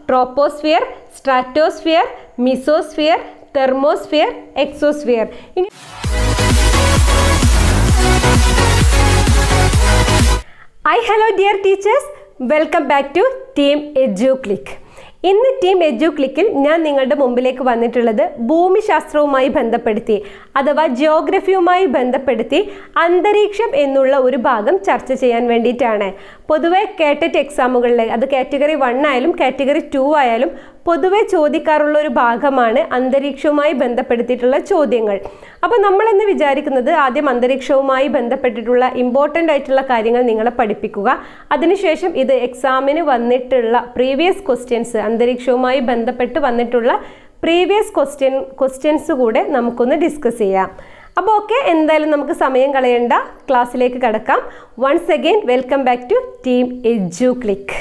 troposphere stratosphere mesosphere thermosphere exosphere ഇനി I hello dear teachers welcome back to team EduClick ഇന്ന് team എജു ക്ലിക്കിൽ ഞാൻ നിങ്ങളുടെ മുമ്പിലേക്ക് വന്നിട്ടുള്ളത് ഭൂമിശാസ്ത്രവുമായി ബന്ധപ്പെടുത്തി അഥവാ ജിയോഗ്രഫിയുമായി ബന്ധപ്പെടുത്തി അന്തരീക്ഷം എന്നുള്ള ഒരു ഭാഗം ചർച്ച ചെയ്യാൻ വേണ്ടിയിട്ടാണ് പൊതുവെ കേട്ടറ്റ് എക്സാമുകളിൽ അത് കാറ്റഗറി വൺ ആയാലും കാറ്റഗറി ടു ആയാലും പൊതുവെ ചോദിക്കാറുള്ള ഒരു ഭാഗമാണ് അന്തരീക്ഷവുമായി ബന്ധപ്പെടുത്തിയിട്ടുള്ള ചോദ്യങ്ങൾ അപ്പോൾ നമ്മളെന്ന് വിചാരിക്കുന്നത് ആദ്യം അന്തരീക്ഷവുമായി ബന്ധപ്പെട്ടിട്ടുള്ള ഇമ്പോർട്ടൻ്റ് ആയിട്ടുള്ള കാര്യങ്ങൾ നിങ്ങളെ പഠിപ്പിക്കുക അതിനുശേഷം ഇത് എക്സാമിന് വന്നിട്ടുള്ള പ്രീവിയസ് ക്വസ്റ്റ്യൻസ് അന്തരീക്ഷവുമായി ബന്ധപ്പെട്ട് വന്നിട്ടുള്ള പ്രീവിയസ് ക്വസ്റ്റ്യൻ ക്വസ്റ്റ്യൻസ് കൂടെ നമുക്കൊന്ന് ഡിസ്കസ് ചെയ്യാം അപ്പോൾ ഓക്കെ എന്തായാലും നമുക്ക് സമയം കളയണ്ട ക്ലാസ്സിലേക്ക് കടക്കാം once again welcome back to team EduClick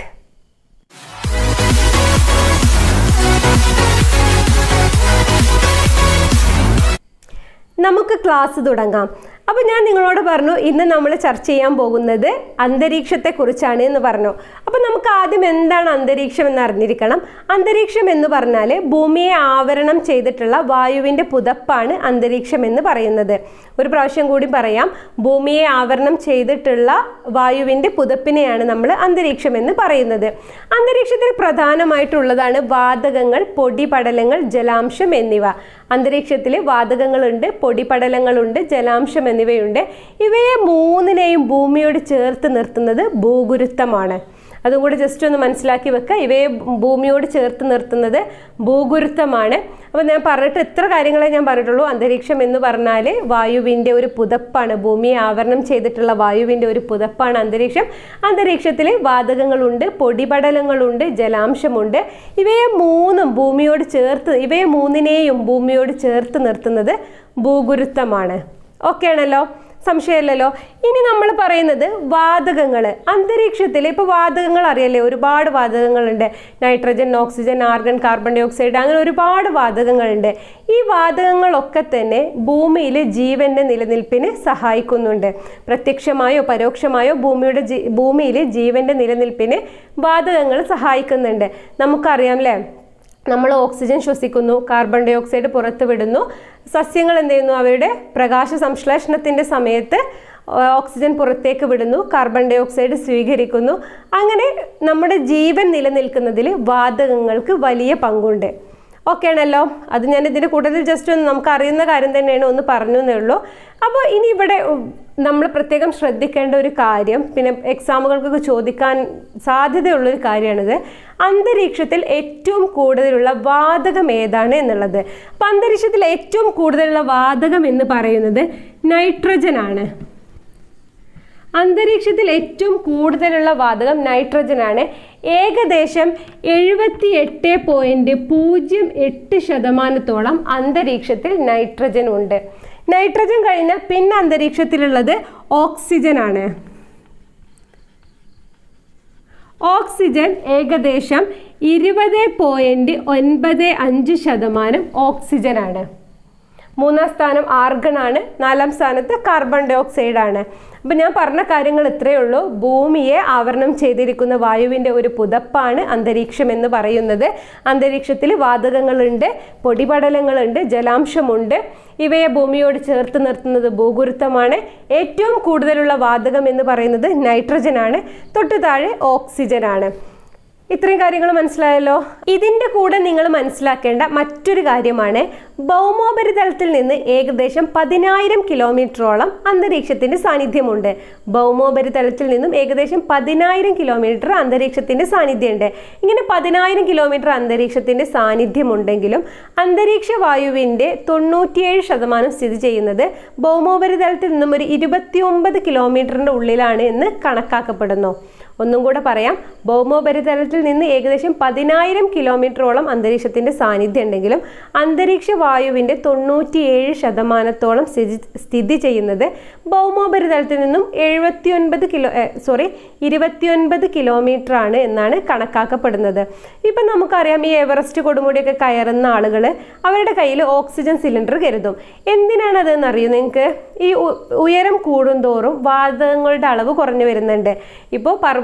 നമുക്ക് ക്ലാസ് തുടങ്ങാം അപ്പോൾ ഞാൻ നിങ്ങളോട് പറഞ്ഞു ഇന്ന് നമ്മൾ ചർച്ച ചെയ്യാൻ പോകുന്നത് അന്തരീക്ഷത്തെക്കുറിച്ചാണ് എന്ന് പറഞ്ഞു അപ്പോൾ നമുക്ക് ആദ്യം എന്താണ് അന്തരീക്ഷം എന്ന് അറിഞ്ഞിരിക്കണം അന്തരീക്ഷം എന്ന് പറഞ്ഞാൽ ഭൂമിയെ ആവരണം ചെയ്തിട്ടുള്ള വായുവിൻ്റെ പുതപ്പാണ് അന്തരീക്ഷം എന്ന് പറയുന്നത് ഒരു പ്രാവശ്യം കൂടി പറയാം ഭൂമിയെ ആവരണം ചെയ്തിട്ടുള്ള വായുവിൻ്റെ പുതപ്പിനെയാണ് നമ്മൾ അന്തരീക്ഷം എന്ന് പറയുന്നത് അന്തരീക്ഷത്തിൽ പ്രധാനമായിട്ടുള്ളതാണ് വാതകങ്ങൾ പൊടിപടലങ്ങൾ ജലാംശം എന്നിവ അന്തരീക്ഷത്തിൽ വാതകങ്ങളുണ്ട് പൊടിപടലങ്ങളുണ്ട് ജലാംശം എന്നിവയുണ്ട് ഇവയെ മൂന്നിനെയും ഭൂമിയോട് ചേർത്ത് നിർത്തുന്നത് ഭൂഗുരുത്വമാണ് അതും കൂടി ജസ്റ്റ് ഒന്ന് മനസ്സിലാക്കി വെക്കുക ഇവയെ ഭൂമിയോട് ചേർത്ത് നിർത്തുന്നത് ഭൂഗുരുത്വമാണ് അപ്പോൾ ഞാൻ പറഞ്ഞിട്ട് എത്ര കാര്യങ്ങളെ ഞാൻ പറഞ്ഞിട്ടുള്ളൂ അന്തരീക്ഷം എന്ന് പറഞ്ഞാൽ വായുവിൻ്റെ ഒരു പുതപ്പാണ് ഭൂമിയെ ആവരണം ചെയ്തിട്ടുള്ള വായുവിൻ്റെ ഒരു പുതപ്പാണ് അന്തരീക്ഷം അന്തരീക്ഷത്തിൽ വാതകങ്ങളുണ്ട് പൊടിപടലങ്ങളുണ്ട് ജലാംശമുണ്ട് ഇവയെ മൂന്നും ഭൂമിയോട് ചേർത്ത് ഇവയെ മൂന്നിനെയും ഭൂമിയോട് ചേർത്ത് നിർത്തുന്നത് ഭൂഗുരുത്വമാണ് ഓക്കെ ആണല്ലോ സംശയമില്ലല്ലോ ഇനി നമ്മൾ പറയുന്നത് വാതകങ്ങൾ അന്തരീക്ഷത്തിൽ ഇപ്പോൾ വാതകങ്ങൾ അറിയല്ലേ ഒരുപാട് വാതകങ്ങളുണ്ട് nitrogen oxygen argon carbon dioxide അങ്ങനെ ഒരുപാട് വാതകങ്ങളുണ്ട് ഈ വാതകങ്ങളൊക്കെ തന്നെ ഭൂമിയിൽ ജീവന്റെ നിലനിൽപ്പിന് സഹായിക്കുന്നുണ്ട് പ്രത്യക്ഷമായോ പരോക്ഷമായോ ഭൂമിയുടെ ജീ ഭൂമിയിൽ ജീവന്റെ നിലനിൽപ്പിന് വാതകങ്ങൾ സഹായിക്കുന്നുണ്ട് നമുക്കറിയാം അല്ലേ നമ്മൾ ഓക്സിജൻ ശ്വസിക്കുന്നു കാർബൺ ഡൈ ഓക്സൈഡ് പുറത്ത് വിടുന്നു സസ്യങ്ങൾ എന്ത് ചെയ്യുന്നു അവയുടെ പ്രകാശ സംശ്ലേഷണത്തിൻ്റെ സമയത്ത് ഓക്സിജൻ പുറത്തേക്ക് വിടുന്നു കാർബൺ ഡൈ ഓക്സൈഡ് സ്വീകരിക്കുന്നു അങ്ങനെ നമ്മുടെ ജീവൻ നിലനിൽക്കുന്നതിൽ വാതകങ്ങൾക്ക് വലിയ പങ്കുണ്ട് ഓക്കെ ആണല്ലോ അത് ഞാൻ ഇതിൻ്റെ കൂടുതൽ ജസ്റ്റ് ഒന്ന് നമുക്ക് അറിയുന്ന കാര്യം തന്നെയാണ് ഒന്ന് പറഞ്ഞു എന്നേ ഉള്ളൂ അപ്പോൾ ഇനി ഇവിടെ നമ്മൾ പ്രത്യേകം ശ്രദ്ധിക്കേണ്ട ഒരു കാര്യം പിന്നെ എക്സാമുകൾക്കൊക്കെ ചോദിക്കാൻ സാധ്യതയുള്ളൊരു കാര്യമാണിത് അന്തരീക്ഷത്തിൽ ഏറ്റവും കൂടുതലുള്ള വാതകം ഏതാണ് എന്നുള്ളത് അപ്പം അന്തരീക്ഷത്തിൽ ഏറ്റവും കൂടുതലുള്ള വാതകം എന്ന് പറയുന്നത് നൈട്രജൻ ആണ് അന്തരീക്ഷത്തിൽ ഏറ്റവും കൂടുതലുള്ള വാതകം നൈട്രജൻ ആണ് ഏകദേശം എഴുപത്തി എട്ട് പോയിന്റ് പൂജ്യം എട്ട് ശതമാനത്തോളം അന്തരീക്ഷത്തിൽ നൈട്രജൻ ഉണ്ട് നൈട്രജൻ കഴിഞ്ഞാൽ പിന്നെ അന്തരീക്ഷത്തിലുള്ളത് ഓക്സിജൻ ആണ് ഓക്സിജൻ ഏകദേശം ഇരുപത് പോയിന്റ് ഒൻപത് അഞ്ച് ശതമാനം ഓക്സിജൻ ആണ് മൂന്നാം സ്ഥാനം ആർഗൺ ആണ് നാലാം സ്ഥാനത്ത് കാർബൺ ഡൈ ഓക്സൈഡ് ആണ് അപ്പം ഞാൻ പറഞ്ഞ കാര്യങ്ങൾ ഇത്രയേ ഉള്ളൂ ഭൂമിയെ ആവരണം ചെയ്തിരിക്കുന്ന വായുവിൻ്റെ ഒരു പുതപ്പാണ് അന്തരീക്ഷം എന്ന് പറയുന്നത് അന്തരീക്ഷത്തിൽ വാതകങ്ങളുണ്ട് പൊടിപടലങ്ങളുണ്ട് ജലാംശമുണ്ട് ഇവയെ ഭൂമിയോട് ചേർത്ത് നിർത്തുന്നത് ഭൂഗുരുത്വമാണ് ഏറ്റവും കൂടുതലുള്ള വാതകം എന്ന് പറയുന്നത് നൈട്രജൻ ആണ് തൊട്ടു താഴെ ഓക്സിജൻ ആണ് ഇത്രയും കാര്യങ്ങൾ മനസ്സിലായല്ലോ ഇതിൻ്റെ കൂടെ നിങ്ങൾ മനസ്സിലാക്കേണ്ട മറ്റൊരു കാര്യമാണ് ഭൗമോപരിതലത്തിൽ നിന്ന് ഏകദേശം പതിനായിരം കിലോമീറ്ററോളം അന്തരീക്ഷത്തിൻ്റെ സാന്നിധ്യമുണ്ട് ഭൗമോപരിതലത്തിൽ നിന്നും ഏകദേശം പതിനായിരം കിലോമീറ്റർ അന്തരീക്ഷത്തിൻ്റെ സാന്നിധ്യമുണ്ട് ഇങ്ങനെ പതിനായിരം കിലോമീറ്റർ അന്തരീക്ഷത്തിൻ്റെ സാന്നിധ്യമുണ്ടെങ്കിലും അന്തരീക്ഷ വായുവിൻ്റെ തൊണ്ണൂറ്റിയേഴ് ശതമാനം സ്ഥിതി ചെയ്യുന്നത് ഭൗമോപരിതലത്തിൽ നിന്നും ഒരു ഇരുപത്തി ഒമ്പത് കിലോമീറ്ററിൻ്റെ ഉള്ളിലാണ് എന്ന് കണക്കാക്കപ്പെടുന്നു ഒന്നും കൂടെ പറയാം ഭൗമോപരിതലത്തിൽ നിന്ന് ഏകദേശം പതിനായിരം കിലോമീറ്ററോളം അന്തരീക്ഷത്തിൻ്റെ സാന്നിധ്യം ഉണ്ടെങ്കിലും അന്തരീക്ഷ വായുവിൻ്റെ തൊണ്ണൂറ്റിയേഴ് ശതമാനത്തോളം സ്ഥിതി സ്ഥിതി ചെയ്യുന്നത് ഭൗമോപരിതലത്തിൽ നിന്നും എഴുപത്തിയൊൻപത് കിലോ സോറി ഇരുപത്തിയൊൻപത് കിലോമീറ്റർ ആണ് എന്നാണ് കണക്കാക്കപ്പെടുന്നത് ഇപ്പം നമുക്കറിയാം ഈ എവറസ്റ്റ് കൊടുമുടിയൊക്കെ കയറുന്ന ആളുകൾ അവരുടെ കയ്യിൽ ഓക്സിജൻ സിലിണ്ടർ കരുതും എന്തിനാണ് അതെന്ന് അറിയോ നിങ്ങൾക്ക് ഈ ഉ- ഉയരം കൂടുന്തോറും വാതകങ്ങളുടെ അളവ് കുറഞ്ഞു വരുന്നുണ്ട് ഇപ്പോൾ പർവ്വത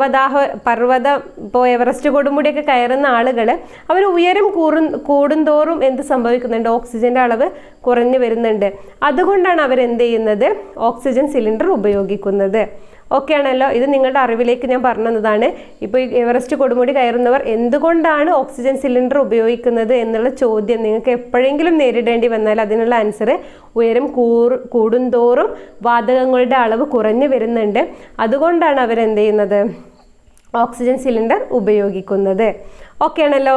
പർവ്വതാഹ പർവ്വത ഇപ്പോൾ എവറസ്റ്റ് കൊടുമുടിയൊക്കെ കയറുന്ന ആളുകൾ അവർ ഉയരം കൂടും കൂടുന്തോറും എന്ത് സംഭവിക്കുന്നുണ്ട് ഓക്സിജൻ്റെ അളവ് കുറഞ്ഞു വരുന്നുണ്ട് അതുകൊണ്ടാണ് അവർ എന്ത് ചെയ്യുന്നത് ഓക്സിജൻ സിലിണ്ടർ ഉപയോഗിക്കുന്നത് ഓക്കെ ആണല്ലോ ഇത് നിങ്ങളുടെ അറിവിലേക്ക് ഞാൻ പറഞ്ഞതാണ് ഇപ്പോൾ ഈ എവറസ്റ്റ് കൊടുമുടി കയറുന്നവർ എന്തുകൊണ്ടാണ് ഓക്സിജൻ സിലിണ്ടർ ഉപയോഗിക്കുന്നത് എന്നുള്ള ചോദ്യം നിങ്ങൾക്ക് എപ്പോഴെങ്കിലും നേരിടേണ്ടി വന്നാൽ അതിനുള്ള ആൻസർ ഉയരം കൂർ കൂടുന്തോറും വാതകങ്ങളുടെ അളവ് കുറഞ്ഞു വരുന്നുണ്ട് അതുകൊണ്ടാണ് അവരെന്ത് ചെയ്യുന്നത് ഓക്സിജൻ സിലിണ്ടർ ഉപയോഗിക്കുന്നത് ഓക്കെ ആണല്ലോ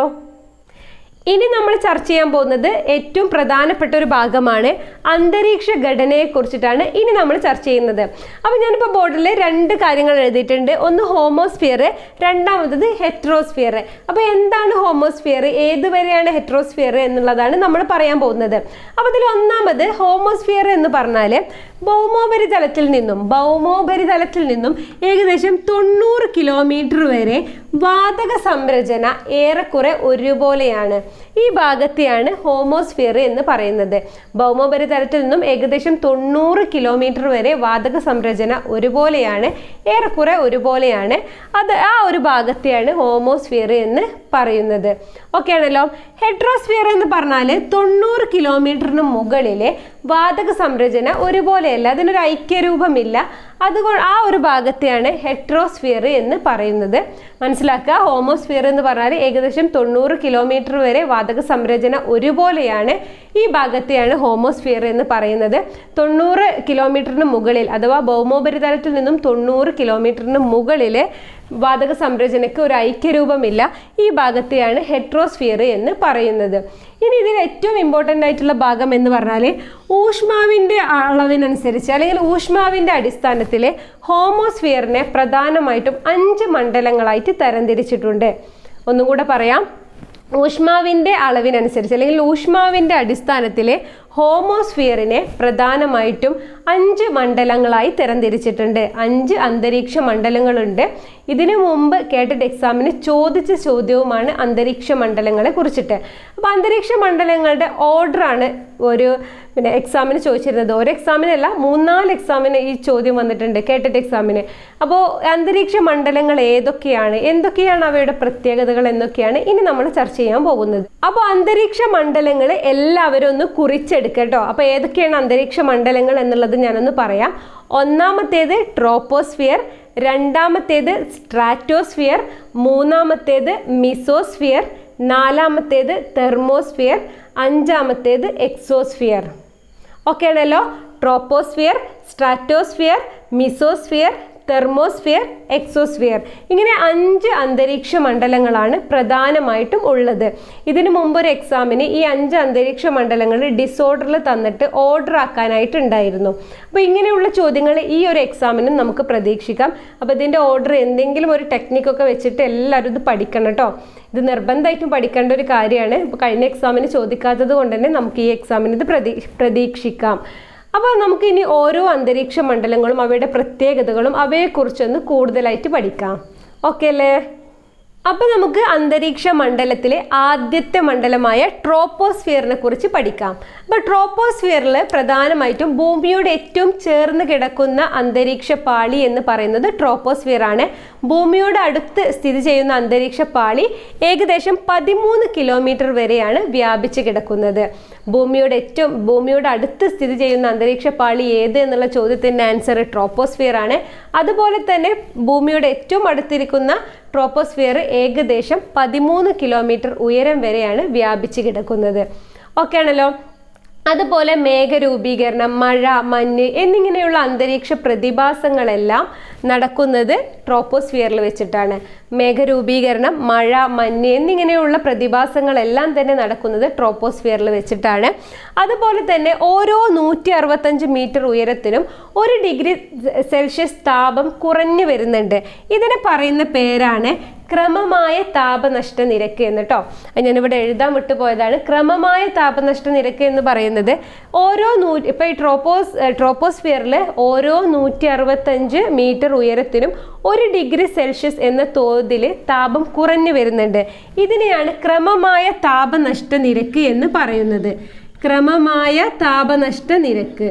ഇനി നമ്മൾ ചർച്ച ചെയ്യാൻ പോകുന്നത് ഏറ്റവും പ്രധാനപ്പെട്ട ഒരു ഭാഗമാണ് അന്തരീക്ഷ ഘടനയെ കുറിച്ചിട്ടാണ് ഇനി നമ്മൾ ചർച്ച ചെയ്യുന്നത് അപ്പോൾ ഞാനിപ്പോൾ ബോർഡിൽ രണ്ട് കാര്യങ്ങൾ എഴുതിയിട്ടുണ്ട് ഒന്ന് ഹോമോസ്ഫിയർ രണ്ടാമത്തത് ഹെട്രോസ്ഫിയർ അപ്പോൾ എന്താണ് ഹോമോസ്ഫിയർ ഏതുവരെയാണ് ഹെട്രോസ്ഫിയർ എന്നുള്ളതാണ് നമ്മൾ പറയാൻ പോകുന്നത് അപ്പോൾ ഇതിൽ ഒന്നാമത് ഹോമോസ്ഫിയർ എന്ന് പറഞ്ഞാൽ ഭൗമോപരിതലത്തിൽ നിന്നും ഭൗമോപരിതലത്തിൽ നിന്നും ഏകദേശം തൊണ്ണൂറ് കിലോമീറ്റർ വരെ വാതക സംരചന ഏറെക്കുറെ ഒരുപോലെയാണ് ഈ ഭാഗത്തെയാണ് ഹോമോസ്ഫിയർ എന്ന് പറയുന്നത് ഭൗമോപരിതലത്തിൽ നിന്നും ഏകദേശം തൊണ്ണൂറ് കിലോമീറ്റർ വരെ വാതക സംരചന ഒരുപോലെയാണ് ഏറെക്കുറെ ഒരുപോലെയാണ് അത് ആ ഒരു ഭാഗത്തെയാണ് ഹോമോസ്ഫിയർ എന്ന് പറയുന്നത് ഓക്കെ ആണല്ലോ ഹെട്രോസ്ഫിയർ എന്ന് പറഞ്ഞാൽ തൊണ്ണൂറ് കിലോമീറ്ററിന് മുകളിലെ വാതക സംരചന ഒരുപോലെയല്ല അതിനൊരു ഐക്യരൂപമില്ല അതുകൊണ്ട് ആ ഒരു ഭാഗത്തെയാണ് ഹെട്രോസ്ഫിയർ എന്ന് പറയുന്നത് മനസ്സിലാക്കുക ഹോമോസ്ഫിയർ എന്ന് പറഞ്ഞാൽ ഏകദേശം തൊണ്ണൂറ് കിലോമീറ്റർ വരെ വാതക സംരചന ഒരുപോലെയാണ് ഈ ഭാഗത്തെയാണ് ഹോമോസ്ഫിയർ എന്ന് പറയുന്നത് തൊണ്ണൂറ് കിലോമീറ്ററിന് മുകളിൽ അഥവാ ഭൗമോപരിതലത്തിൽ നിന്നും തൊണ്ണൂറ് കിലോമീറ്ററിന് മുകളിൽ വാതക സംരചനയ്ക്ക് ഒരു ഐക്യരൂപമില്ല ഈ ഭാഗത്തെയാണ് ഹെട്രോസ്ഫിയർ എന്ന് പറയുന്നത് ഇനി ഇതിൽ ഏറ്റവും ഇമ്പോർട്ടൻ്റ് ആയിട്ടുള്ള ഭാഗം എന്ന് പറഞ്ഞാൽ ഊഷ്മാവിൻ്റെ അളവിനനുസരിച്ച് അല്ലെങ്കിൽ ഊഷ്മാവിൻ്റെ അടിസ്ഥാനത്തിൽ ഹോമോസ്ഫിയറിനെ പ്രധാനമായിട്ടും അഞ്ച് മണ്ഡലങ്ങളായിട്ട് തരംതിരിച്ചിട്ടുണ്ട് ഒന്നും കൂടെ പറയാം ഊഷ്മാവിൻ്റെ അളവിനനുസരിച്ച് അല്ലെങ്കിൽ ഊഷ്മാവിൻ്റെ അടിസ്ഥാനത്തിൽ ഹോമോസ്ഫിയറിനെ പ്രധാനമായിട്ടും അഞ്ച് മണ്ഡലങ്ങളായി തരംതിരിച്ചിട്ടുണ്ട് അഞ്ച് അന്തരീക്ഷ മണ്ഡലങ്ങളുണ്ട് ഇതിനു മുമ്പ് കേട്ടിട്ട് എക്സാമിന് ചോദിച്ച ചോദ്യവുമാണ് അന്തരീക്ഷ മണ്ഡലങ്ങളെ കുറിച്ചിട്ട് അപ്പോൾ അന്തരീക്ഷ മണ്ഡലങ്ങളുടെ ഓർഡറാണ് ഒരു പിന്നെ എക്സാമിന് ചോദിച്ചിരുന്നത് ഒരു എക്സാമിനല്ല മൂന്നാല് എക്സാമിന് ഈ ചോദ്യം വന്നിട്ടുണ്ട് കേട്ടിട്ട് എക്സാമിന് അപ്പോൾ അന്തരീക്ഷ മണ്ഡലങ്ങൾ ഏതൊക്കെയാണ് എന്തൊക്കെയാണ് അവയുടെ പ്രത്യേകതകൾ എന്നൊക്കെയാണ് ഇനി നമ്മൾ ചർച്ച ചെയ്യാൻ പോകുന്നത് അപ്പോൾ അന്തരീക്ഷ മണ്ഡലങ്ങൾ എല്ലാവരും ഒന്ന് കുറിച്ചെടുക്കട്ടോ അപ്പോൾ ഏതൊക്കെയാണ് അന്തരീക്ഷ മണ്ഡലങ്ങൾ എന്നുള്ളത് ഞാനൊന്ന് പറയാം ഒന്നാമത്തേത് ട്രോപ്പോസ്ഫിയർ രണ്ടാമത്തേത് സ്ട്രാറ്റോസ്ഫിയർ മൂന്നാമത്തേത് മിസോസ്ഫിയർ നാലാമത്തേത് തെർമോസ്ഫിയർ അഞ്ചാമത്തേത് എക്സോസ്ഫിയർ ഓക്കെ ആണല്ലോ troposphere stratosphere mesosphere thermosphere exosphere ഇങ്ങനെ അഞ്ച് അന്തരീക്ഷ മണ്ഡലങ്ങളാണ് പ്രധാനമായിട്ടും ഉള്ളത് ഇതിനു മുമ്പ് ഒരു എക്സാമിന് ഈ അഞ്ച് അന്തരീക്ഷ മണ്ഡലങ്ങൾ ഡിസോർഡറിൽ തന്നിട്ട് ഓർഡർ ആക്കാനായിട്ടുണ്ടായിരുന്നു അപ്പോൾ ഇങ്ങനെയുള്ള ചോദ്യങ്ങൾ ഈ ഒരു എക്സാമിന് നമുക്ക് പ്രതീക്ഷിക്കാം അപ്പോൾ ഇതിൻ്റെ ഓർഡർ എന്തെങ്കിലും ഒരു ടെക്നിക്കൊക്കെ വെച്ചിട്ട് എല്ലാവരും ഇത് പഠിക്കണം കേട്ടോ ഇത് നിർബന്ധമായിട്ടും പഠിക്കേണ്ട ഒരു കാര്യമാണ് ഇപ്പോൾ കഴിഞ്ഞ എക്സാമിന് ചോദിക്കാത്തത് കൊണ്ട് തന്നെ നമുക്ക് ഈ എക്സാമിന് ഇത് പ്രതീ പ്രതീക്ഷിക്കാം അപ്പോൾ നമുക്ക് ഇനി ഓരോ അന്തരീക്ഷ മണ്ഡലങ്ങളും അവയുടെ പ്രത്യേകതകളും അവയെക്കുറിച്ചൊന്ന് കൂടുതലായിട്ട് പഠിക്കാം ഓക്കെ അല്ലേ അപ്പോൾ നമുക്ക് അന്തരീക്ഷ മണ്ഡലത്തിലെ ആദ്യത്തെ മണ്ഡലമായ ട്രോപ്പോസ്ഫിയറിനെ കുറിച്ച് പഠിക്കാം അപ്പോൾ ട്രോപ്പോസ്ഫിയറിൽ പ്രധാനമായിട്ടും ഭൂമിയോട് ഏറ്റവും ചേർന്ന് കിടക്കുന്ന അന്തരീക്ഷ പാളി എന്ന് പറയുന്നത് ട്രോപ്പോസ്ഫിയർ ആണ് ഭൂമിയോട് അടുത്ത് സ്ഥിതി ചെയ്യുന്ന അന്തരീക്ഷ പാളി ഏകദേശം പതിമൂന്ന് കിലോമീറ്റർ വരെയാണ് വ്യാപിച്ച് കിടക്കുന്നത് ഭൂമിയോട് ഏറ്റവും ഭൂമിയോട് അടുത്ത് സ്ഥിതി ചെയ്യുന്ന അന്തരീക്ഷ പാളി ഏത് എന്നുള്ള ചോദ്യത്തിൻ്റെ ആൻസർ ട്രോപ്പോസ്ഫിയർ ആണ് അതുപോലെ തന്നെ ഭൂമിയോട് ഏറ്റവും അടുത്തിരിക്കുന്ന ട്രോപ്പോസ്ഫിയർ ഏകദേശം പതിമൂന്ന് കിലോമീറ്റർ ഉയരം വരെയാണ് വ്യാപിച്ച് കിടക്കുന്നത് ഓക്കെ ആണല്ലോ അതുപോലെ മേഘരൂപീകരണം മഴ മഞ്ഞ് എന്നിങ്ങനെയുള്ള അന്തരീക്ഷ പ്രതിഭാസങ്ങളെല്ലാം നടക്കുന്നത് ട്രോപ്പോസ്ഫിയറിൽ വെച്ചിട്ടാണ് മേഘരൂപീകരണം മഴ മഞ്ഞ് എന്നിങ്ങനെയുള്ള പ്രതിഭാസങ്ങളെല്ലാം തന്നെ നടക്കുന്നത് ട്രോപ്പോസ്ഫിയറിൽ വെച്ചിട്ടാണ് അതുപോലെ തന്നെ ഓരോ നൂറ്റി അറുപത്തഞ്ച് മീറ്റർ ഉയരത്തിലും ഒരു ഡിഗ്രി സെൽഷ്യസ് താപം കുറഞ്ഞു വരുന്നുണ്ട് ഇതിനെ പറയുന്ന പേരാണ് ക്രമമായ താപനഷ്ട നിരക്ക് എന്ന് കേട്ടോ ഞാനിവിടെ എഴുതാൻ വിട്ടുപോയതാണ് ക്രമമായ താപനഷ്ട നിരക്ക് എന്ന് പറയുന്നത് ഓരോ നൂ ഇപ്പോൾ ഈ ട്രോപ്പോസ് ട്രോപ്പോസ്ഫിയറിൽ ഓരോ നൂറ്റി അറുപത്തഞ്ച് മീറ്റർ ഉയരത്തിനും ഒരു ഡിഗ്രി സെൽഷ്യസ് എന്ന തോതിൽ താപം കുറഞ്ഞു വരുന്നുണ്ട് ഇതിനെയാണ് ക്രമമായ താപനഷ്ട നിരക്ക് എന്ന് പറയുന്നത് ക്രമമായ താപനഷ്ട നിരക്ക്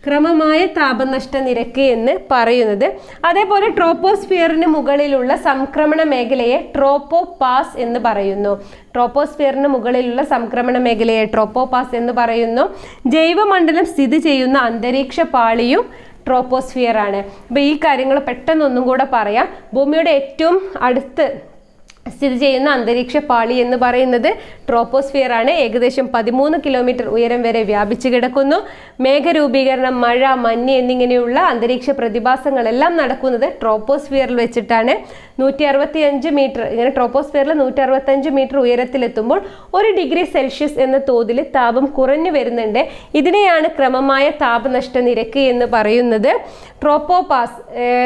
ക്രമമായ താപനഷ്ട നിരക്ക് എന്ന് പറയുന്നത് അതേപോലെ ട്രോപ്പോസ്ഫിയറിന് മുകളിലുള്ള സംക്രമണ മേഖലയെ ട്രോപ്പോ പാസ് എന്ന് പറയുന്നു ട്രോപ്പോസ്ഫിയറിന് മുകളിലുള്ള സംക്രമണ മേഖലയെ ട്രോപ്പോ പാസ് എന്ന് പറയുന്നു ജൈവമണ്ഡലം സ്ഥിതി ചെയ്യുന്ന അന്തരീക്ഷ പാളിയും ട്രോപ്പോസ്ഫിയർ ആണ് അപ്പോൾ ഈ കാര്യങ്ങൾ പെട്ടെന്ന് ഒന്നും കൂടെ പറയാം ഭൂമിയുടെ ഏറ്റവും അടുത്ത് സ്ഥിതി ചെയ്യുന്ന അന്തരീക്ഷ പാളി എന്ന് പറയുന്നത് ട്രോപ്പോസ്ഫിയർ ആണ് ഏകദേശം പതിമൂന്ന് കിലോമീറ്റർ ഉയരം വരെ വ്യാപിച്ചു കിടക്കുന്നു മേഘരൂപീകരണം മഴ മഞ്ഞ് എന്നിങ്ങനെയുള്ള അന്തരീക്ഷ പ്രതിഭാസങ്ങളെല്ലാം നടക്കുന്നത് ട്രോപ്പോസ്ഫിയറിൽ വെച്ചിട്ടാണ് നൂറ്റി അറുപത്തി അഞ്ച് മീറ്റർ ഇങ്ങനെ ട്രോപ്പോസ്ഫിയറിൽ നൂറ്റി അറുപത്തഞ്ച് മീറ്റർ ഉയരത്തിലെത്തുമ്പോൾ ഒരു ഡിഗ്രി സെൽഷ്യസ് എന്ന തോതിൽ താപം കുറഞ്ഞു വരുന്നുണ്ട് ഇതിനെയാണ് ക്രമമായ താപനഷ്ട നിരക്ക് എന്ന് പറയുന്നത് ട്രോപ്പോപാസ്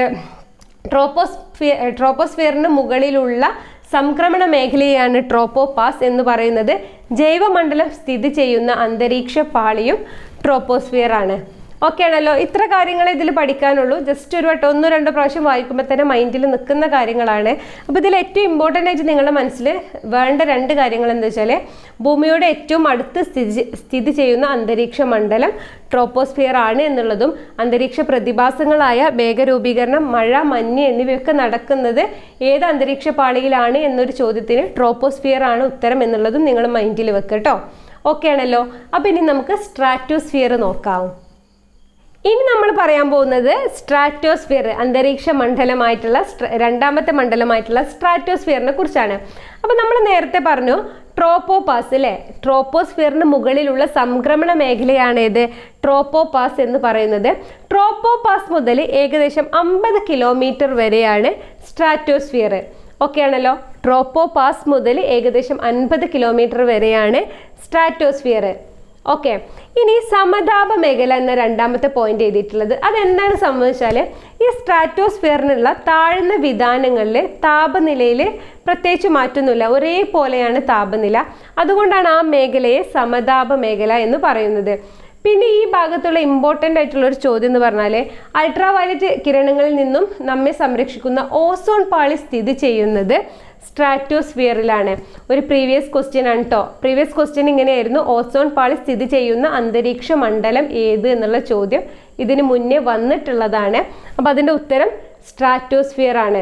ട്രോപ്പോസ്ഫിയർ ട്രോപ്പോസ്ഫിയറിന് മുകളിലുള്ള സംക്രമണ മേഖലയാണ് ട്രോപ്പോപാസ് എന്ന് പറയുന്നത് ജൈവമണ്ഡലം സ്ഥിതി ചെയ്യുന്ന അന്തരീക്ഷ പാളിയും ട്രോപ്പോസ്ഫിയർ ആണ് ഓക്കെ ആണല്ലോ ഇത്ര കാര്യങ്ങളെ ഇതിൽ പഠിക്കാനുള്ളൂ ജസ്റ്റ് ഒരു വട്ടം ഒന്നോ രണ്ടോ പ്രാവശ്യം വായിക്കുമ്പോൾ തന്നെ മൈൻഡിൽ നിൽക്കുന്ന കാര്യങ്ങളാണ് അപ്പോൾ ഇതിൽ ഏറ്റവും ഇമ്പോർട്ടൻ്റ് ആയിട്ട് നിങ്ങളുടെ മനസ്സിൽ വേണ്ട രണ്ട് കാര്യങ്ങൾ എന്താ വെച്ചാൽ ഭൂമിയുടെ ഏറ്റവും അടുത്ത് സ്ഥിതി സ്ഥിതി ചെയ്യുന്ന അന്തരീക്ഷ മണ്ഡലം ട്രോപ്പോസ്ഫിയർ ആണ് എന്നുള്ളതും അന്തരീക്ഷ പ്രതിഭാസങ്ങളായ വേഗരൂപീകരണം മഴ മഞ്ഞ് എന്നിവയൊക്കെ നടക്കുന്നത് ഏത് അന്തരീക്ഷ പാളിയിലാണ് എന്നൊരു ചോദ്യത്തിന് ട്രോപ്പോസ്ഫിയർ ആണ് ഉത്തരം എന്നുള്ളതും നിങ്ങൾ മൈൻഡിൽ വെക്കുക കേട്ടോ ഓക്കെ ആണല്ലോ അപ്പോൾ ഇനി നമുക്ക് സ്ട്രാറ്റോസ്ഫിയർ നോക്കാം ഇനി നമ്മൾ പറയാൻ പോകുന്നത് സ്ട്രാറ്റോസ്ഫിയർ അന്തരീക്ഷ മണ്ഡലമായിട്ടുള്ള സ്ട്ര- രണ്ടാമത്തെ മണ്ഡലമായിട്ടുള്ള സ്ട്രാറ്റോസ്ഫിയറിനെ കുറിച്ചാണ് അപ്പോൾ നമ്മൾ നേരത്തെ പറഞ്ഞു ട്രോപ്പോപാസ് അല്ലേ ട്രോപ്പോസ്ഫിയറിന് മുകളിലുള്ള സംക്രമണ മേഖലയാണ് ഏത് ട്രോപ്പോപാസ് എന്ന് പറയുന്നത് ട്രോപ്പോപാസ് മുതൽ ഏകദേശം അമ്പത് കിലോമീറ്റർ വരെയാണ് സ്ട്രാറ്റോസ്ഫിയർ ഓക്കെ ആണല്ലോ ട്രോപ്പോപാസ് മുതൽ ഏകദേശം അൻപത് കിലോമീറ്റർ വരെയാണ് സ്ട്രാറ്റോസ്ഫിയർ ഓക്കെ ഇനി സമതാപ മേഖല എന്ന രണ്ടാമത്തെ പോയിന്റ് എഴുതിയിട്ടുള്ളത് അതെന്താണ് സംഭവിച്ചാൽ ഈ സ്ട്രാറ്റോസ്ഫിയറിനുള്ള താഴ്ന്ന വിധാനങ്ങളിൽ താപനിലയിൽ പ്രത്യേകിച്ച് മാറ്റൊന്നുമില്ല ഒരേപോലെയാണ് താപനില അതുകൊണ്ടാണ് ആ മേഖലയെ സമതാപ മേഖല എന്ന് പറയുന്നത് പിന്നെ ഈ ഭാഗത്തുള്ള ഇമ്പോർട്ടൻ്റ് ആയിട്ടുള്ള ഒരു ചോദ്യം എന്ന് പറഞ്ഞാൽ അൾട്രാ വയലറ്റ് കിരണങ്ങളിൽ നിന്നും നമ്മെ സംരക്ഷിക്കുന്ന ഓസോൺ പാളി സ്ഥിതി ചെയ്യുന്നത് സ്ട്രാറ്റോസ്ഫിയറിലാണ് ഒരു പ്രീവിയസ് ക്വസ്റ്റ്യൻ ആണ് കേട്ടോ പ്രീവിയസ് ക്വസ്റ്റ്യൻ ഇങ്ങനെയായിരുന്നു ഓസോൺ പാളി സ്ഥിതി ചെയ്യുന്ന അന്തരീക്ഷ മണ്ഡലം ഏത് എന്നുള്ള ചോദ്യം ഇതിന് മുന്നേ വന്നിട്ടുള്ളതാണ് അപ്പോൾ അതിൻ്റെ ഉത്തരം സ്ട്രാറ്റോസ്ഫിയർ ആണ്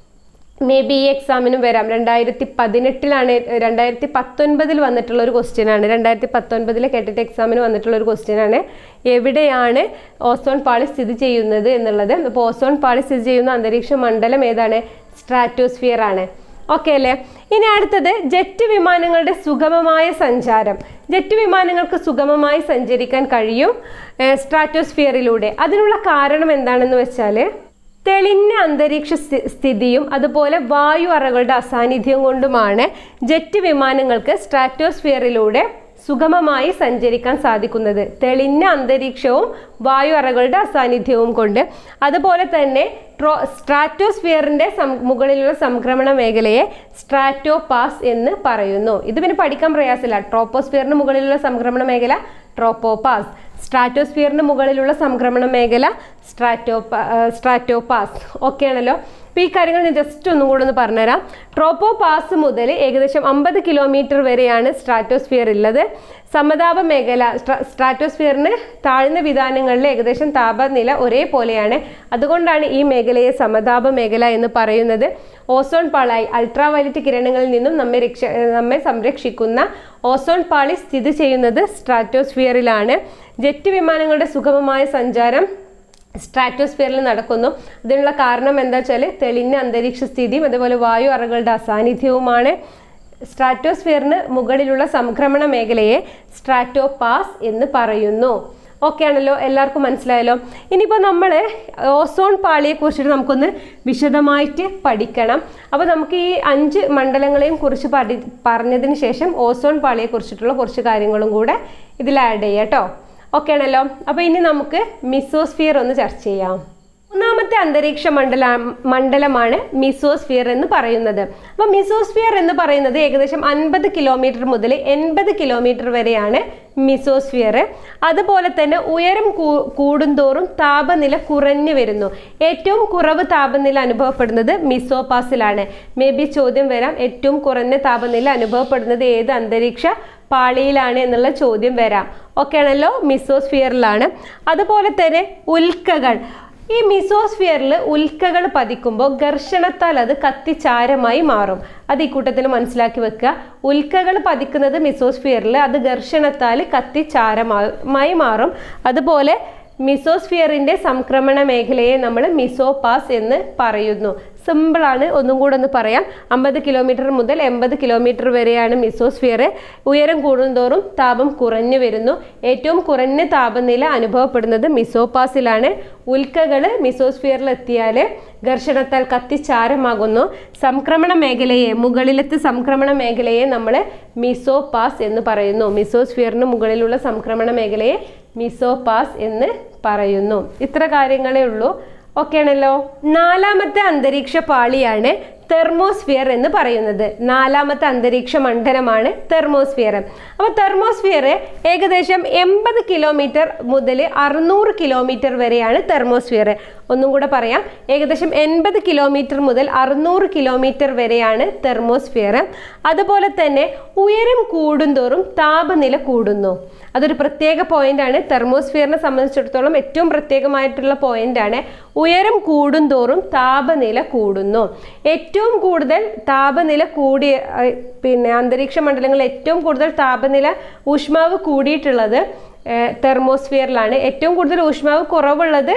മേ ബി ഈ എക്സാമിനും വരാം രണ്ടായിരത്തി പതിനെട്ടിലാണ് രണ്ടായിരത്തി പത്തൊൻപതിൽ വന്നിട്ടുള്ള ഒരു ക്വസ്റ്റ്യൻ ആണ് രണ്ടായിരത്തി പത്തൊൻപതിലെ കേട്ടിട്ട് എക്സാമിന് വന്നിട്ടുള്ള ഒരു ക്വസ്റ്റ്യൻ ആണ് എവിടെയാണ് ഓസോൺ പാളി സ്ഥിതി ചെയ്യുന്നത് എന്നുള്ളത് അപ്പോൾ ഓസോൺ പാളി സ്ഥിതി ചെയ്യുന്ന അന്തരീക്ഷ മണ്ഡലം ഏതാണ് സ്ട്രാറ്റോസ്ഫിയർ ആണ് ഓക്കെ അല്ലേ ഇനി അടുത്തത് ജെറ്റ് വിമാനങ്ങളുടെ സുഗമമായ സഞ്ചാരം ജെറ്റ് വിമാനങ്ങൾക്ക് സുഗമമായി സഞ്ചരിക്കാൻ കഴിയും ഏഹ്, സ്ട്രാറ്റോസ്ഫിയറിലൂടെ അതിനുള്ള കാരണം എന്താണെന്ന് വെച്ചാൽ തെളിഞ്ഞ അന്തരീക്ഷ സ്ഥി- സ്ഥിതിയും അതുപോലെ വായു അറകളുടെ അസാന്നിധ്യം കൊണ്ടുമാണ് ജെറ്റ് വിമാനങ്ങൾക്ക് സ്ട്രാറ്റോസ്ഫിയറിലൂടെ സുഗമമായി സഞ്ചരിക്കാൻ സാധിക്കുന്നത് തെളിഞ്ഞ അന്തരീക്ഷവും വായു അറകളുടെ അസാന്നിധ്യവും കൊണ്ട് അതുപോലെ തന്നെ ട്രോ സ്ട്രാറ്റോസ്ഫിയറിന്റെ സം മുകളിലുള്ള സംക്രമണ മേഖലയെ സ്ട്രാറ്റോപാസ് എന്ന് പറയുന്നു ഇത് പിന്നെ പഠിക്കാൻ പ്രയാസമില്ല ട്രോപ്പോസ്ഫിയറിന് മുകളിലുള്ള സംക്രമണ മേഖല ട്രോപ്പോപാസ് സ്ട്രാറ്റോസ്ഫിയറിന് മുകളിലുള്ള സംക്രമണ മേഖല സ്ട്രാറ്റോപാ സ്ട്രാറ്റോപാസ് ഓക്കെ ആണല്ലോ അപ്പോൾ ഈ കാര്യങ്ങൾ ഞാൻ ജസ്റ്റ് ഒന്നും കൂടെ ഒന്ന് പറഞ്ഞുതരാം ട്രോപ്പോപാസ് മുതൽ ഏകദേശം അമ്പത് കിലോമീറ്റർ വരെയാണ് സ്ട്രാറ്റോസ്ഫിയർ ഉള്ളത് സമതാപ മേഖല സ്ട്രാ- സ്ട്രാറ്റോസ്ഫിയറിന് താഴ്ന്ന വിധാനങ്ങളിൽ ഏകദേശം താപനില ഒരേപോലെയാണ് അതുകൊണ്ടാണ് ഈ മേഖലയെ സമതാപ മേഖല എന്ന് പറയുന്നത് ഓസോൺ പാളായി അൾട്രാ വയലറ്റ് കിരണങ്ങളിൽ നിന്നും നമ്മെ രക്ഷ നമ്മെ സംരക്ഷിക്കുന്ന ഓസോൺ പാളി സ്ഥിതി ചെയ്യുന്നത് സ്ട്രാറ്റോസ്ഫിയറിലാണ് ജെറ്റ് വിമാനങ്ങളുടെ സുഗമമായ സഞ്ചാരം സ്ട്രാറ്റോസ്ഫിയറിൽ നടക്കുന്നു അതിനുള്ള കാരണം എന്താ വെച്ചാൽ തെളിഞ്ഞ അന്തരീക്ഷ സ്ഥിതിയും അതുപോലെ വായു അറകളുടെ അസാന്നിധ്യവുമാണ് സ്ട്രാറ്റോസ്ഫിയറിന് മുകളിലുള്ള സംക്രമണ മേഖലയെ സ്ട്രാറ്റോപാസ് എന്ന് പറയുന്നു ഓക്കെ ആണല്ലോ എല്ലാവർക്കും മനസ്സിലായല്ലോ ഇനിയിപ്പോൾ നമ്മൾ ഓസോൺ പാളിയെ കുറിച്ചിട്ട് നമുക്കൊന്ന് വിശദമായിട്ട് പഠിക്കണം അപ്പോൾ നമുക്ക് ഈ അഞ്ച് മണ്ഡലങ്ങളെയും കുറിച്ച് പഠി പറഞ്ഞതിന് ശേഷം ഓസോൺ പാളിയെ കുറിച്ചിട്ടുള്ള കുറച്ച് കാര്യങ്ങളും കൂടെ ഇതിൽ ആഡ് ചെയ്യാം കേട്ടോ ഓക്കെ ആണല്ലോ അപ്പോൾ ഇനി നമുക്ക് മിസോസ്ഫിയർ ഒന്ന് ചർച്ച ചെയ്യാം മൂന്നാമത്തെ അന്തരീക്ഷ മണ്ഡല മണ്ഡലമാണ് മിസോസ്ഫിയർ എന്ന് പറയുന്നത് അപ്പോൾ മിസോസ്ഫിയർ എന്ന് പറയുന്നത് ഏകദേശം അൻപത് കിലോമീറ്റർ മുതൽ എൺപത് കിലോമീറ്റർ വരെയാണ് മിസോസ്ഫിയർ അതുപോലെ തന്നെ ഉയരം കൂ- കൂടുന്തോറും താപനില കുറഞ്ഞു വരുന്നു ഏറ്റവും കുറവ് താപനില അനുഭവപ്പെടുന്നത് മിസോപാസിലാണ് മേ ബി ചോദ്യം വരാം ഏറ്റവും കുറഞ്ഞ താപനില അനുഭവപ്പെടുന്നത് ഏത് അന്തരീക്ഷ പാളിയിലാണ് എന്നുള്ള ചോദ്യം വരാം ഓക്കെ ആണല്ലോ മിസോസ്ഫിയറിലാണ് അതുപോലെ തന്നെ ഉൽക്കകൾ ഈ മിസോസ്ഫിയറിൽ ഉൽക്കകൾ പതിക്കുമ്പോൾ ഘർഷണത്താൽ അത് കത്തിച്ചാരമായി മാറും അത് ഈ കൂട്ടത്തിൽ മനസ്സിലാക്കി വെക്കുക ഉൽക്കകൾ പതിക്കുന്നത് മിസോസ്ഫിയറിൽ അത് ഘർഷണത്താൽ കത്തിച്ചാരമായി മാറും അതുപോലെ മിസോസ്ഫിയറിന്റെ സംക്രമണ മേഖലയെ നമ്മൾ മിസോപാസ് എന്ന് പറയുന്നു സിമ്പിളാണ് ഒന്നും കൂടെ ഒന്ന് പറയാം അമ്പത് കിലോമീറ്റർ മുതൽ എൺപത് കിലോമീറ്റർ വരെയാണ് മിസോസ്ഫിയർ ഉയരം കൂടുന്തോറും താപം കുറഞ്ഞു വരുന്നു ഏറ്റവും കുറഞ്ഞ താപനില അനുഭവപ്പെടുന്നത് മിസോപാസിലാണ് ഉൽക്കകൾ മിസോസ്ഫിയറിൽ എത്തിയാൽ ഘർഷണത്താൽ കത്തിച്ചാരമാകുന്നു സംക്രമണ മേഖലയെ മുകളിലത്തെ സംക്രമണ മേഖലയെ നമ്മൾ മിസോപാസ് എന്ന് പറയുന്നു മിസോസ്ഫിയറിന് മുകളിലുള്ള സംക്രമണ മേഖലയെ മിസോപാസ് എന്ന് പറയുന്നു ഇത്ര കാര്യങ്ങളേ ഉള്ളൂ ഓക്കെ ആണല്ലോ നാലാമത്തെ അന്തരീക്ഷ പാളിയാണ് തെർമോസ്ഫിയർ എന്ന് പറയുന്നത് നാലാമത്തെ അന്തരീക്ഷ മണ്ഡലമാണ് തെർമോസ്ഫിയർ അപ്പോൾ തെർമോസ്ഫിയർ ഏകദേശം എൺപത് കിലോമീറ്റർ മുതൽ അറുന്നൂറ് കിലോമീറ്റർ വരെയാണ് തെർമോസ്ഫിയർ ഒന്നും കൂടെ പറയാം ഏകദേശം എൺപത് കിലോമീറ്റർ മുതൽ അറുന്നൂറ് കിലോമീറ്റർ വരെയാണ് തെർമോസ്ഫിയർ അതുപോലെ തന്നെ ഉയരം കൂടുന്തോറും താപനില കൂടുന്നു അതൊരു പ്രത്യേക പോയിന്റാണ് തെർമോസ്ഫിയറിനെ സംബന്ധിച്ചിടത്തോളം ഏറ്റവും പ്രത്യേകമായിട്ടുള്ള പോയിന്റാണ് ഉയരം കൂടുന്തോറും താപനില കൂടുന്നു ഏറ്റവും കൂടുതൽ താപനില കൂടിയ അഹ് പിന്നെ അന്തരീക്ഷ മണ്ഡലങ്ങളിൽ ഏറ്റവും കൂടുതൽ താപനില ഊഷ്മാവ് കൂടിയിട്ടുള്ളത് ഏഹ്, തെർമോസ്ഫിയറിലാണ് ഏറ്റവും കൂടുതൽ ഊഷ്മാവ് കുറവുള്ളത്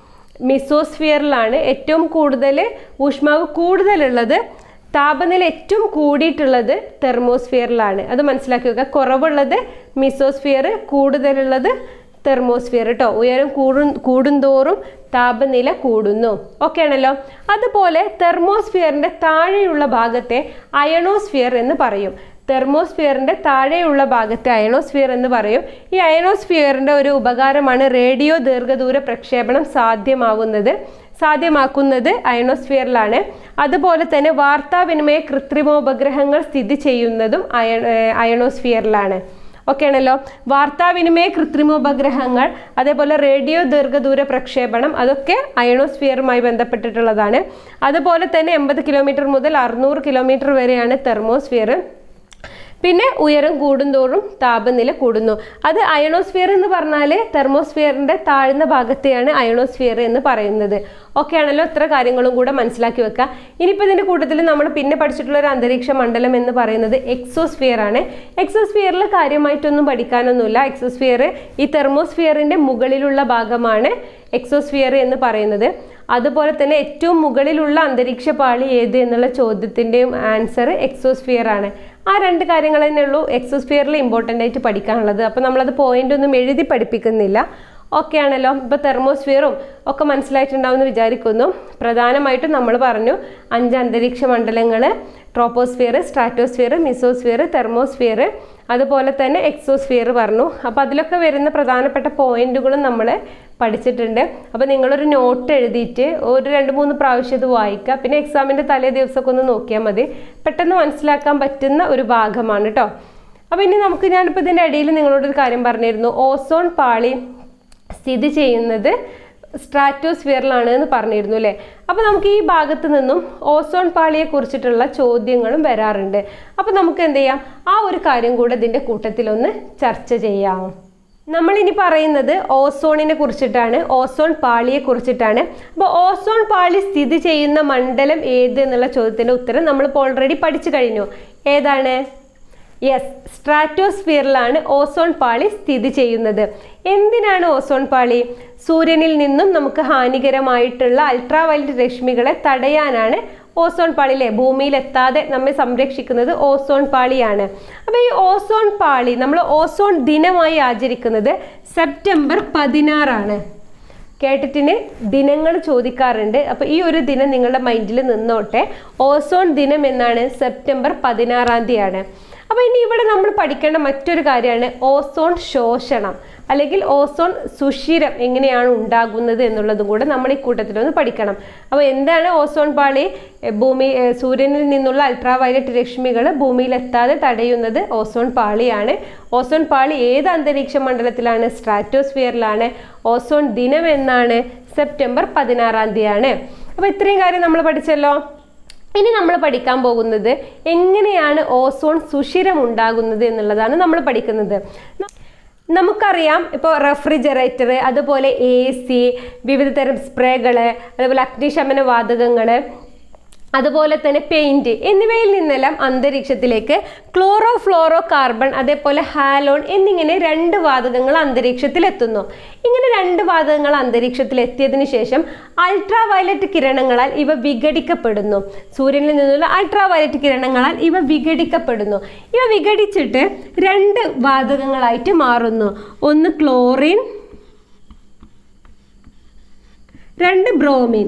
മിസോസ്ഫിയറിലാണ് ഏറ്റവും കൂടുതൽ ഊഷ്മാവ് കൂടുതലുള്ളത് താപനില ഏറ്റവും കൂടിയിട്ടുള്ളത് തെർമോസ്ഫിയറിലാണ് അത് മനസ്സിലാക്കി വെക്കുക കുറവുള്ളത് മിസോസ്ഫിയർ കൂടുതലുള്ളത് തെർമോസ്ഫിയർ കേട്ടോ ഉയരം കൂടും കൂടുന്തോറും താപനില കൂടുന്നു ഓക്കെ ആണല്ലോ അതുപോലെ തെർമോസ്ഫിയറിന്റെ താഴെയുള്ള ഭാഗത്തെ അയണോസ്ഫിയർ എന്ന് പറയും തെർമോസ്ഫിയറിന്റെ താഴെയുള്ള ഭാഗത്തെ അയണോസ്ഫിയർ എന്ന് പറയും ഈ അയണോസ്ഫിയറിന്റെ ഒരു ഉപകാരമാണ് റേഡിയോ ദീർഘദൂര പ്രക്ഷേപണം സാധ്യമാവുന്നത് സാധ്യമാക്കുന്നത് അയണോസ്ഫിയറിലാണ് അതുപോലെ തന്നെ വാർത്താവിനിമയ കൃത്രിമോപഗ്രഹങ്ങൾ സ്ഥിതി ചെയ്യുന്നതും അയ ഏഹ് അയണോസ്ഫിയറിലാണ് ഓക്കെ ആണല്ലോ വാർത്താവിനിമയ കൃത്രിമോപഗ്രഹങ്ങൾ അതേപോലെ റേഡിയോ ദീർഘദൂര പ്രക്ഷേപണം അതൊക്കെ അയണോസ്ഫിയറുമായി ബന്ധപ്പെട്ടിട്ടുള്ളതാണ് അതുപോലെ തന്നെ എൺപത് കിലോമീറ്റർ മുതൽ അറുന്നൂറ് കിലോമീറ്റർ വരെയാണ് തെർമോസ്ഫിയർ പിന്നെ ഉയരം കൂടുന്തോറും താപനില കൂടുന്നു അത് അയണോസ്ഫിയർ എന്ന് പറഞ്ഞാൽ തെർമോസ്ഫിയറിന്റെ താഴ്ന്ന ഭാഗത്തെയാണ് അയണോസ്ഫിയർ എന്ന് പറയുന്നത് ഓക്കെ ആണല്ലോ ഇത്ര കാര്യങ്ങളും കൂടെ മനസ്സിലാക്കി വെക്കുക ഇനിയിപ്പോൾ ഇതിന്റെ കൂട്ടത്തിൽ നമ്മൾ പിന്നെ പഠിച്ചിട്ടുള്ള ഒരു അന്തരീക്ഷ മണ്ഡലം എന്ന് പറയുന്നത് എക്സോസ്ഫിയർ ആണ് എക്സോസ്ഫിയറിൽ കാര്യമായിട്ടൊന്നും പഠിക്കാനൊന്നുമില്ല എക്സോസ്ഫിയർ ഈ തെർമോസ്ഫിയറിന്റെ മുകളിലുള്ള ഭാഗമാണ് എക്സോസ്ഫിയർ എന്ന് പറയുന്നത് അതുപോലെ തന്നെ ഏറ്റവും മുകളിലുള്ള അന്തരീക്ഷ പാളി ഏത് എന്നുള്ള ചോദ്യത്തിൻ്റെയും ആൻസർ എക്സോസ്ഫിയർ ആണ് ആ രണ്ട് കാര്യങ്ങൾ തന്നെ ഉള്ളൂ എക്സോസ്ഫിയറിൽ ഇമ്പോർട്ടൻ്റ് ആയിട്ട് പഠിക്കാനുള്ളത് അപ്പോൾ നമ്മളത് പോയിന്റ് ഒന്നും എഴുതി പഠിപ്പിക്കുന്നില്ല ഓക്കെ ആണല്ലോ ഇപ്പോൾ തെർമോസ്ഫിയറും ഒക്കെ മനസ്സിലായിട്ടുണ്ടാവുമെന്ന് വിചാരിക്കുന്നു പ്രധാനമായിട്ടും നമ്മൾ പറഞ്ഞു അഞ്ച് അന്തരീക്ഷ മണ്ഡലങ്ങൾ ട്രോപ്പോസ്ഫിയർ സ്ട്രാറ്റോസ്ഫിയർ മിസോസ്ഫിയർ തെർമോസ്ഫിയർ അതുപോലെ തന്നെ എക്സോസ്ഫിയർ പറഞ്ഞു അപ്പോൾ അതിലൊക്കെ വരുന്ന പ്രധാനപ്പെട്ട പോയിന്റുകളും നമ്മൾ പഠിച്ചിട്ടുണ്ട് അപ്പോൾ നിങ്ങളൊരു നോട്ട് എഴുതിയിട്ട് ഒരു രണ്ട് മൂന്ന് പ്രാവശ്യം ഇത് വായിക്കുക പിന്നെ എക്സാമിൻ്റെ തലേ ദിവസമൊക്കെ ഒന്ന് നോക്കിയാൽ മതി പെട്ടെന്ന് മനസ്സിലാക്കാൻ പറ്റുന്ന ഒരു ഭാഗമാണ് കേട്ടോ അപ്പോൾ ഇനി നമുക്ക് ഞാനിപ്പോൾ ഇതിൻ്റെ ഇടയിൽ നിങ്ങളോടൊരു കാര്യം പറഞ്ഞിരുന്നു ഓസോൺ പാളി സ്ഥിതി ചെയ്യുന്നത് സ്ട്രാറ്റോസ്ഫിയറിലാണ് എന്ന് പറഞ്ഞിരുന്നു അല്ലേ അപ്പോൾ നമുക്ക് ഈ ഭാഗത്ത് നിന്നും ഓസോൺ പാളിയെ കുറിച്ചിട്ടുള്ള ചോദ്യങ്ങളും വരാറുണ്ട് അപ്പോൾ നമുക്ക് എന്ത് ചെയ്യാം ആ ഒരു കാര്യം കൂടെ ഇതിൻ്റെ കൂട്ടത്തിലൊന്ന് ചർച്ച ചെയ്യാം നമ്മളിനി പറയുന്നത് ഓസോണിനെ കുറിച്ചിട്ടാണ് ഓസോൺ പാളിയെ കുറിച്ചിട്ടാണ് അപ്പോൾ ഓസോൺ പാളി സ്ഥിതി ചെയ്യുന്ന മണ്ഡലം ഏത് എന്നുള്ള ചോദ്യത്തിൻ്റെ ഉത്തരം നമ്മളിപ്പോൾ ഓൾറെഡി പഠിച്ചു കഴിഞ്ഞു ഏതാണ് യെസ് സ്ട്രാറ്റോസ്ഫിയറിലാണ് ഓസോൺ പാളി സ്ഥിതി ചെയ്യുന്നത് എന്തിനാണ് ഓസോൺ പാളി സൂര്യനിൽ നിന്നും നമുക്ക് ഹാനികരമായിട്ടുള്ള അൾട്രാവയലറ്റ് രശ്മികളെ തടയാനാണ് ഓസോൺ പാളിയിലെ ഭൂമിയിൽ എത്താതെ നമ്മെ സംരക്ഷിക്കുന്നത് ഓസോൺ പാളിയാണ് അപ്പോൾ ഈ ഓസോൺ പാളി നമ്മൾ ഓസോൺ ദിനമായി ആചരിക്കുന്നത് സെപ്റ്റംബർ പതിനാറാണ് കേട്ടിട്ടിന് ദിനങ്ങൾ ചോദിക്കാറുണ്ട് അപ്പോൾ ഈ ഒരു ദിനം നിങ്ങളുടെ മൈൻഡിൽ നിന്നോട്ടെ ഓസോൺ ദിനം എന്നാണ് സെപ്റ്റംബർ പതിനാറാം തീയതിയാണ് അപ്പോൾ ഇനി ഇവിടെ നമ്മൾ പഠിക്കേണ്ട മറ്റൊരു കാര്യമാണ് ഓസോൺ ശോഷണം അല്ലെങ്കിൽ ഓസോൺ സുഷിരം എങ്ങനെയാണ് ഉണ്ടാകുന്നത് എന്നുള്ളതും കൂടെ നമ്മൾ ഈ കൂട്ടത്തിലൊന്ന് പഠിക്കണം അപ്പോൾ എന്താണ് ഓസോൺ പാളി എ, ഭൂമി എ, സൂര്യനിൽ നിന്നുള്ള അൾട്രാവയലറ്റ് രശ്മികൾ ഭൂമിയിൽ എത്താതെ തടയുന്നത് ഓസോൺ പാളിയാണ് ഓസോൺ പാളി ഏത് അന്തരീക്ഷ മണ്ഡലത്തിലാണ് സ്ട്രാറ്റോസ്ഫിയറിലാണ് ഓസോൺ ദിനം എന്നാണ് സെപ്റ്റംബർ പതിനാറാം തീയതിയാണ് അപ്പോൾ ഇത്രയും കാര്യം നമ്മൾ പഠിച്ചല്ലോ ഇനി നമ്മൾ പഠിക്കാൻ പോകുന്നത് എങ്ങനെയാണ് ഓസോൺ സുഷിരം ഉണ്ടാകുന്നത് എന്നുള്ളതാണ് നമ്മൾ പഠിക്കുന്നത് നമുക്കറിയാം ഇപ്പോൾ റെഫ്രിജറേറ്റർ അതുപോലെ എ സി വിവിധ തരം സ്പ്രേകൾ അതുപോലെ അഗ്നിശമന വാതകങ്ങൾ അതുപോലെ തന്നെ പെയിന്റ് എന്നിവയിൽ നിന്നെല്ലാം അന്തരീക്ഷത്തിലേക്ക് ക്ലോറോ ഫ്ലോറോ കാർബൺ അതേപോലെ ഹാലോൺ എന്നിങ്ങനെ രണ്ട് വാതകങ്ങൾ അന്തരീക്ഷത്തിൽ എത്തുന്നു ഇങ്ങനെ രണ്ട് വാതകങ്ങൾ അന്തരീക്ഷത്തിൽ എത്തിയതിനു ശേഷം അൾട്രാ വയലറ്റ് കിരണങ്ങളാൽ ഇവ വിഘടിക്കപ്പെടുന്നു സൂര്യനിൽ നിന്നുള്ള അൾട്രാ വയലറ്റ് കിരണങ്ങളാൽ ഇവ വിഘടിക്കപ്പെടുന്നു ഇവ വിഘടിച്ചിട്ട് രണ്ട് വാതകങ്ങളായിട്ട് മാറുന്നു ഒന്ന് ക്ലോറിൻ രണ്ട് ബ്രോമിൻ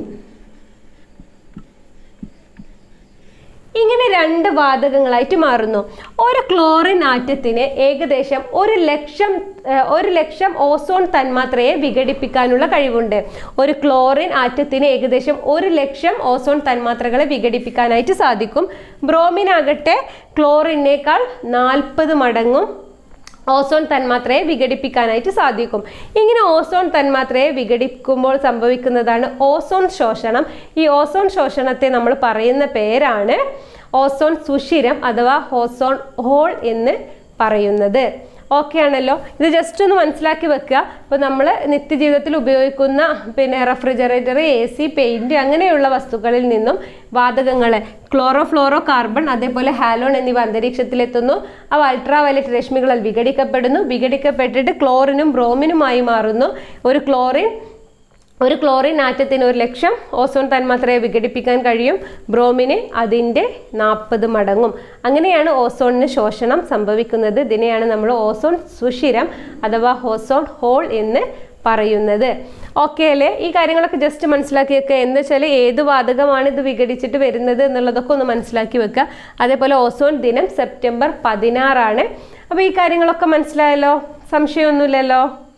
ഇങ്ങനെ രണ്ട് വാതകങ്ങളായിട്ട് മാറുന്നു ഒരു ക്ലോറിൻ ആറ്റത്തിന് ഏകദേശം ഒരു ലക്ഷം ഏഹ്, ഒരു ലക്ഷം ഓസോൺ തന്മാത്രയെ വിഘടിപ്പിക്കാനുള്ള കഴിവുണ്ട് ഒരു ക്ലോറിൻ ആറ്റത്തിന് ഏകദേശം ഒരു ലക്ഷം ഓസോൺ തന്മാത്രകളെ വിഘടിപ്പിക്കാനായിട്ട് സാധിക്കും ബ്രോമിനാകട്ടെ ക്ലോറിനേക്കാൾ നാൽപ്പത് മടങ്ങും ഓസോൺ തന്മാത്രയെ വിഘടിപ്പിക്കാനായിട്ട് സാധിക്കും ഇങ്ങനെ ഓസോൺ തന്മാത്രയെ വിഘടിക്കുമ്പോൾ സംഭവിക്കുന്നതാണ് ഓസോൺ ശോഷണം ഈ ഓസോൺ ശോഷണത്തെ നമ്മൾ പറയുന്ന പേരാണ് ഓസോൺ സുഷിരം അഥവാ ഓസോൺ ഹോൾ എന്ന് പറയുന്നത് ഓക്കെ ആണല്ലോ ഇത് ജസ്റ്റ് ഒന്ന് മനസ്സിലാക്കി വെക്കുക ഇപ്പോൾ നമ്മൾ നിത്യജീവിതത്തിൽ ഉപയോഗിക്കുന്ന പിന്നെ റെഫ്രിജറേറ്റർ എ സി പെയിൻറ് അങ്ങനെയുള്ള വസ്തുക്കളിൽ നിന്നും വാതകങ്ങൾ ക്ലോറോ ഫ്ലോറോ കാർബൺ അതേപോലെ ഹാലോൺ എന്നിവ അന്തരീക്ഷത്തിലെത്തുന്നു അവ അൾട്രാ വയലറ്റ് രശ്മികളാൽ വിഘടിക്കപ്പെടുന്നു വിഘടിക്കപ്പെട്ടിട്ട് ക്ലോറിനും ബ്രോമിനുമായി മാറുന്നു ഒരു ക്ലോറിൻ ഒരു ക്ലോറിൻ ആറ്റത്തിന് ഒരു ലക്ഷം ഓസോൺ തന്മാത്രയെ വിഘടിപ്പിക്കാൻ കഴിയും ബ്രോമിന് അതിൻ്റെ നാൽപ്പത് മടങ്ങും അങ്ങനെയാണ് ഓസോണിന് ശോഷണം സംഭവിക്കുന്നത് ഇതിനെയാണ് നമ്മൾ ഓസോൺ സുഷിരം അഥവാ ഓസോൺ ഹോൾ എന്ന് പറയുന്നത് ഓക്കെ അല്ലേ ഈ കാര്യങ്ങളൊക്കെ ജസ്റ്റ് മനസ്സിലാക്കി വെക്കുക എന്ന് വെച്ചാൽ ഏത് വാതകമാണ് ഇത് വിഘടിച്ചിട്ട് വരുന്നത് എന്നുള്ളതൊക്കെ ഒന്ന് മനസ്സിലാക്കി വെക്കുക അതേപോലെ ഓസോൺ ദിനം സെപ്റ്റംബർ പതിനാറാണ് അപ്പോൾ ഈ കാര്യങ്ങളൊക്കെ മനസ്സിലായല്ലോ സംശയമൊന്നുമില്ലല്ലോ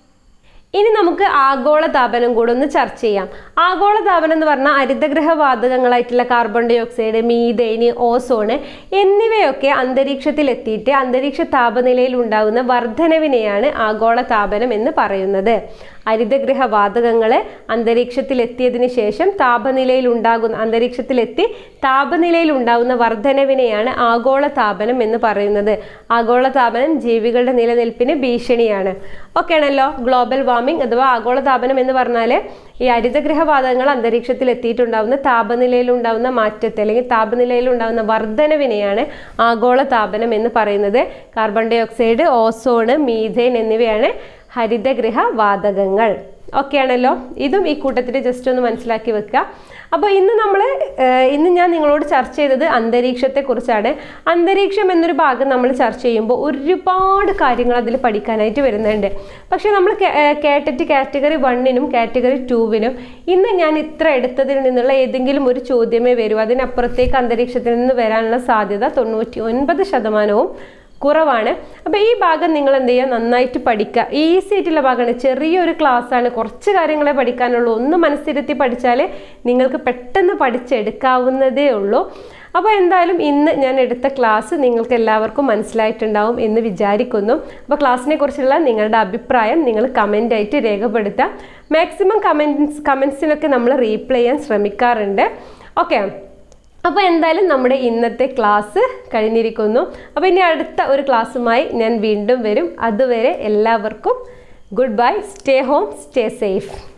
ഇനി നമുക്ക് ആഗോളതാപനം കൂടെ ഒന്ന് ചർച്ച ചെയ്യാം ആഗോളതാപനം എന്ന് പറഞ്ഞാൽ ഹരിതഗ്രഹ വാതകങ്ങളായിട്ടുള്ള carbon dioxide methane ozone എന്നിവയൊക്കെ അന്തരീക്ഷത്തിൽ എത്തിയിട്ട് അന്തരീക്ഷ താപനിലയിൽ ഉണ്ടാകുന്ന വർധനവിനെയാണ് ആഗോളതാപനം എന്ന് പറയുന്നത് ഹരിതഗ്രഹ വാതകങ്ങൾ അന്തരീക്ഷത്തിൽ എത്തിയതിന് ശേഷം താപനിലയിൽ ഉണ്ടാകുന്ന അന്തരീക്ഷത്തിലെത്തി താപനിലയിൽ ഉണ്ടാകുന്ന വർധനവിനെയാണ് ആഗോളതാപനം എന്ന് പറയുന്നത് ആഗോളതാപനം ജീവികളുടെ നിലനിൽപ്പിന് ഭീഷണിയാണ് ഓക്കെ ആണല്ലോ ഗ്ലോബൽ വാർമിംഗ് അഥവാ ആഗോളതാപനം എന്ന് പറഞ്ഞാൽ ഈ ഹരിതഗ്രഹ വാതകങ്ങൾ അന്തരീക്ഷത്തിൽ എത്തിയിട്ടുണ്ടാകുന്ന താപനിലയിൽ ഉണ്ടാകുന്ന മാറ്റത്തെ അല്ലെങ്കിൽ താപനിലയിൽ ഉണ്ടാകുന്ന വർധനവിനെയാണ് ആഗോളതാപനം എന്ന് പറയുന്നത് carbon dioxide ozone methane എന്നിവയാണ് ഹരിതഗൃഹ വാതകങ്ങൾ ഓക്കെ ആണല്ലോ ഇതും ഈ കൂട്ടത്തിൽ ജസ്റ്റ് ഒന്ന് മനസ്സിലാക്കി വെക്കുക അപ്പോൾ ഇന്ന് നമ്മൾ ഇന്ന് ഞാൻ നിങ്ങളോട് ചർച്ച ചെയ്തത് അന്തരീക്ഷത്തെക്കുറിച്ചാണ് അന്തരീക്ഷം എന്നൊരു ഭാഗം നമ്മൾ ചർച്ച ചെയ്യുമ്പോൾ ഒരുപാട് കാര്യങ്ങൾ അതിൽ പഠിക്കാനായിട്ട് വരുന്നുണ്ട് പക്ഷേ നമ്മൾ കേട്ടിട്ട് കാറ്റഗറി വണ്ണിനും കാറ്റഗറി ടൂവിനും ഇന്ന് ഞാൻ ഇത്ര എടുത്തതിൽ നിന്നുള്ള ഏതെങ്കിലും ഒരു ചോദ്യമേ വരൂ അതിനപ്പുറത്തേക്ക് അന്തരീക്ഷത്തിൽ നിന്ന് വരാനുള്ള സാധ്യത തൊണ്ണൂറ്റി ഒൻപത് ശതമാനവും കുറവാണ് അപ്പോൾ ഈ ഭാഗം നിങ്ങൾ എന്ത് ചെയ്യുക നന്നായിട്ട് പഠിക്കുക ഈസി ആയിട്ടുള്ള ഭാഗമാണ് ചെറിയൊരു class ആണ് കുറച്ച് കാര്യങ്ങളെ പഠിക്കാനുള്ളൂ ഒന്ന് മനസ്സിരുത്തി പഠിച്ചാൽ നിങ്ങൾക്ക് പെട്ടെന്ന് പഠിച്ചെടുക്കാവുന്നതേ ഉള്ളൂ അപ്പോൾ എന്തായാലും ഇന്ന് ഞാൻ എടുത്ത ക്ലാസ് നിങ്ങൾക്ക് എല്ലാവർക്കും മനസ്സിലായിട്ടുണ്ടാവും എന്ന് വിചാരിക്കുന്നു അപ്പോൾ ക്ലാസ്സിനെ കുറിച്ചുള്ള നിങ്ങളുടെ അഭിപ്രായം നിങ്ങൾ കമൻ്റ് ആയിട്ട് രേഖപ്പെടുത്തുക മാക്സിമം കമൻസ് കമൻസിനൊക്കെ നമ്മൾ റീപ്ലൈ ചെയ്യാൻ ശ്രമിക്കാറുണ്ട് ഓക്കെ അപ്പോൾ എന്തായാലും നമ്മുടെ ഇന്നത്തെ ക്ലാസ് കഴിഞ്ഞിരിക്കുന്നു അപ്പോൾ ഇനി അടുത്ത ഒരു ക്ലാസ്സുമായി ഞാൻ വീണ്ടും വരും അതുവരെ എല്ലാവർക്കും goodbye stay home stay safe